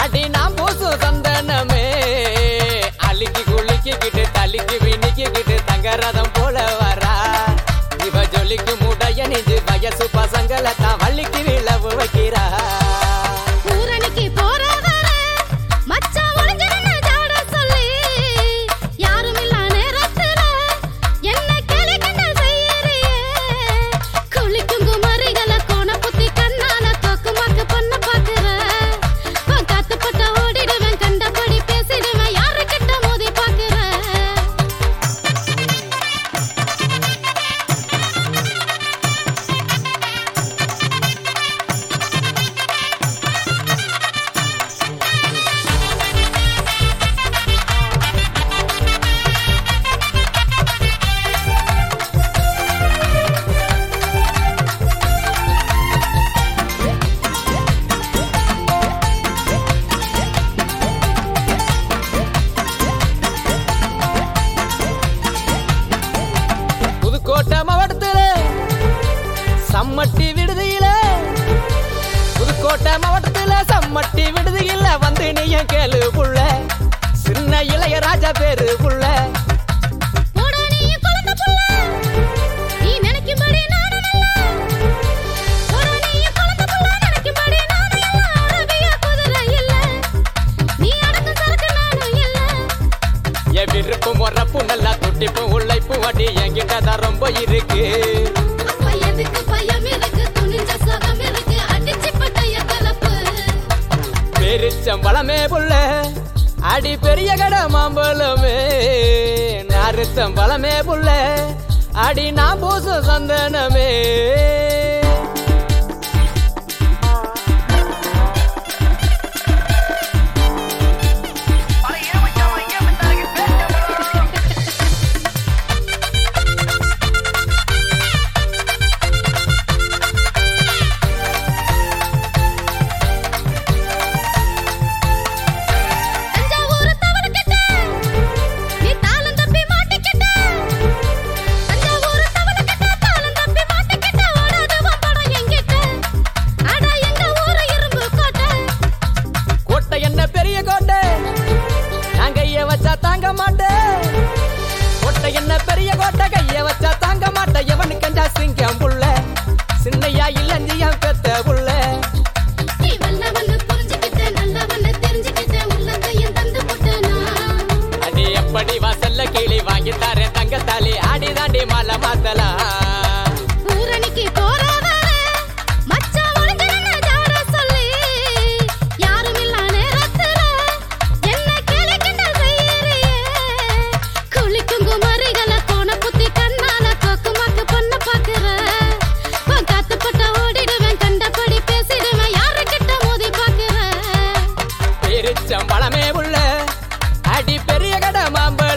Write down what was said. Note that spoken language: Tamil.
அடி நான் பூசு சந்தனமே அழுக்கி குளிக்கிக்கிட்டு தலிக்கு வினிக்கிக்கிட்டு தங்கரதம் போல வரா இவ ஜொலிக்கு முடைய நெஞ்சு வயசு பசங்களை தான் வள்ளிக்கு விளவு வைக்கிறா ஊரணிக்கு போறவரே மச்சான் ஒளிஞ்சிருந்த ஜாட சொல்லி யாருமில்லா நேரத்துல என்ன கேலி கிண்டல் செய்யறியே குளிக்கும் குமரிகள கோண புத்தி கண்ணால தோக்கு மாக்கு பண்ண பாக்குற உன் காத்துப்பட்ட ஓடிடுவேன் கண்டபடி பேசிடுவேன் யாருக்கிட்ட மோதி பாக்குற புதுக்கோட்டை மாவட்டத்துல சம்மட்டி விடுதியில புதுக்கோட்டை மாவட்டத்துல சம்மட்டி விடுதியில வந்து நீ கேளு புள்ள சின்ன இளையராஜா பேரு புள்ள போடா நீயும் குழந்தை புள்ள. நீ நினைக்கும்படி நானும் இல்ல. போடா நீயும் குழந்தை புள்ள, நினைக்கும்படி நானும் இல்ல. அரபிய குதிரை இல்ல. நீ அடக்கும் சரக்கு நானும் இல்ல. என் விருப்பம் உறப்பு நல்லா துட்டிப்பும் உழைப்பும் அடி என்கிட்ட தான் ரொம்ப இருக்கு அப்ப எதுக்கு பயம் இருக்கு? துணிஞ்ச சுகம் இருக்கு. அடிச்சு பட்டய கலப்பு. பெருச்சம்பளமே புள்ள அடி பெரிய கடை மாம்பழமே நாருச்சம்பளமே புள்ள அடி நான் பூசும் சந்தனமே தஞ்சாவூர் தவளைக்கிட்ட, நீ தாளம் தப்பி மாட்டிக்கிட்ட. தஞ்சாவூர் தவளைக்கிட்ட, தாளம் தப்பி மாட்டிக்கிட்ட. ஓடாத வம்படம் என்கிட்ட. அட எங்க ஊரு இரும்பு கோட்டை கோட்டை என்ன பெரிய கோட்டை நான் கைய வச்சா தாங்க மாட்டேன் கோட்டை என்ன பெரிய கோட்டை கைய வச்சா தாங்க மாட்டேன் எவனுக்கு கஞ்சா சிங்கம் புள்ள சின்னையா இல்லஞ்சியா பெத்த புள்ள நீ வல்லவன்னு புரிஞ்சுக்கிட்ட, நல்லவன்னு தெரிஞ்சுக்கிட்ட, உள்ளங்கையும் தந்து போட்டேனா? அடி எப்படி வாசல்ல கிளி வாங்கி தரேன் தங்கத்தாலி ஆடி தாண்டி மாலை மாத்தலாம் ஊரணிக்கு போறவரே, மச்சான் ஒளிஞ்சிருந்த ஜாட சொல்லி, யாருமில்லா நேரத்துல என்ன கேலி கிண்டல் செய்யறியே? குளிக்கும் குமரிகள கோண புத்தி கண்ணால தோக்கு மாக்கு பண்ண பாக்குற. உன் காத்துப்பட்ட ஓடிடுவேன், கண்டபடி பேசிடுவேன், யாருக்கிட்ட மோதி பாக்குற பெருச்சம்பளமே உள்ள அடி பெரிய கடை மாம்பழமே